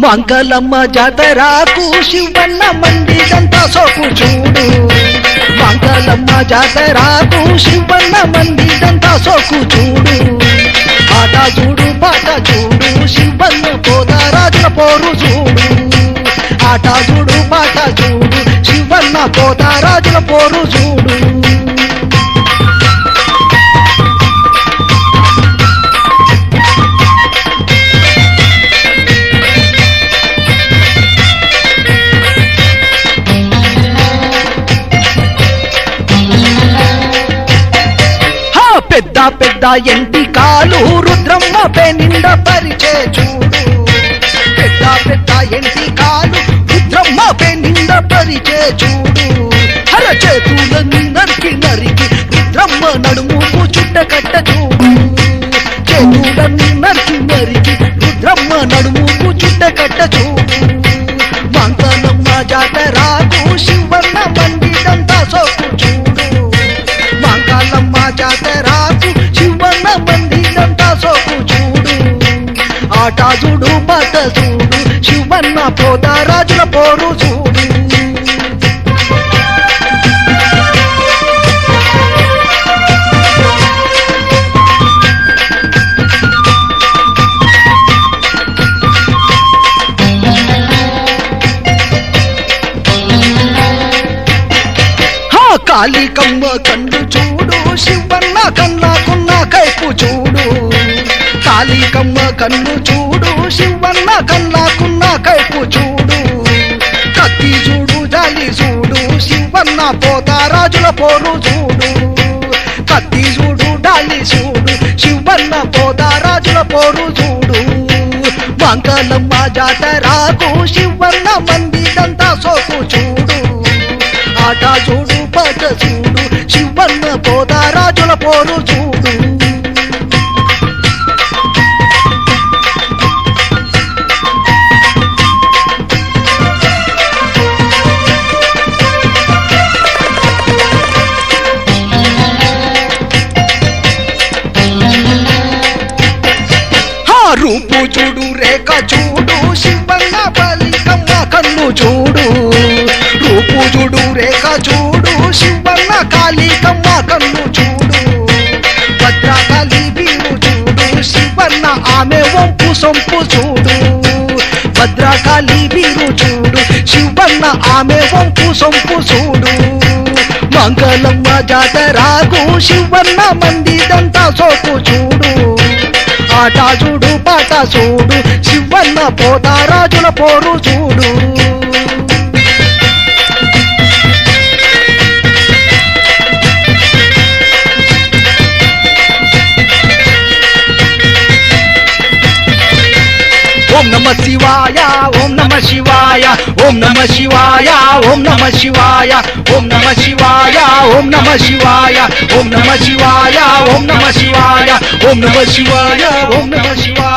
మంగళమ్మ జాతరకు శివన్న మందిదంతా సోకు చూడు మంగళమ్మ జాతరకు శివన్న మందిదంతా సోకు చూడు ఆట చూడు పాట చూడు శివన్న పోతారాజుల పోరు చూడు ఆట చూడు పాట చూడు శివన్న పోతారాజుల పోరు చూడు హా పెద్ద పెద్ద ఎంటి కాలు రుద్రమ్మ పెనిండ పరిచే చూడు పెద్ద పెద్ద ఎంటి కాలు రుద్రమ్మ పెనిండ పరిచే చూడు హర చేతులన్నీ నరికి నరికి రుద్రమ్మ నడుము చుట్ట కట్ట చూడు చేతులన్నీ నరికి నరికి రుద్రమ్మ నడుము చుట్ట కట్ట చూడు మంగళమ్మ జాతరాకు శివన్న మందిదంతా సోకు చూడు మంగళమ్మ జాతరాకు శివన్న మందిదంతా సోకు చూడు ఆట చూడు పాట చూడు శివన్న పోతారాజుల పోరు చూడు హా కాళికమ్మ కళ్ళు చూడు శివన్న కన్నాకున్న కైపు చూడు కాళికమ్మ కన్ను చూడు శివన్న కన్నాకున్న కైపు చూడు కత్తి చూడు జాలి చూడు శివన్న పోతారాజుల పోరు చూడు కత్తి చూడు డాలి చూడు శివన్న పోతారాజుల పోరు చూడు మంగళమ్మ జాతరాకు శివన్న మందిదంతా సోకు చూడు ఆట చూడు పాట చూడు శివన్న పోతారాజుల పోరు చూడు హా రూపు చూడు రేఖ చూడు శివన్న బలికమ్మ కన్ను చూడు రూపు చూడు రేఖ చూడు శివన్న కాళికమ్మ కన్ను చూడు భద్రకాళి బీరు చూడు శివన్న ఆమె వంపు సొంపు చూడు భద్రకాళి బీరు చూడు శివన్న ఆమె వంపు సొంపు చూడు మంగళమ్మ జాతరాకు శివన్న మందిదంతా సోకు చూడు ఆట చూడు పాట చూడు శివన్న పోతారాజుల పోరు చూడు ఓం నమ శివాయ ఓం నమ శివాయ ఓం నమ శివాయ ఓం నమ శివాయ ఓం నమ శివాయ ఓం నమ శివాయ ఓం నమ శివాయ ఓం నమ శివాయ ఓం నమ శివాయ ఓం నమ శివాయ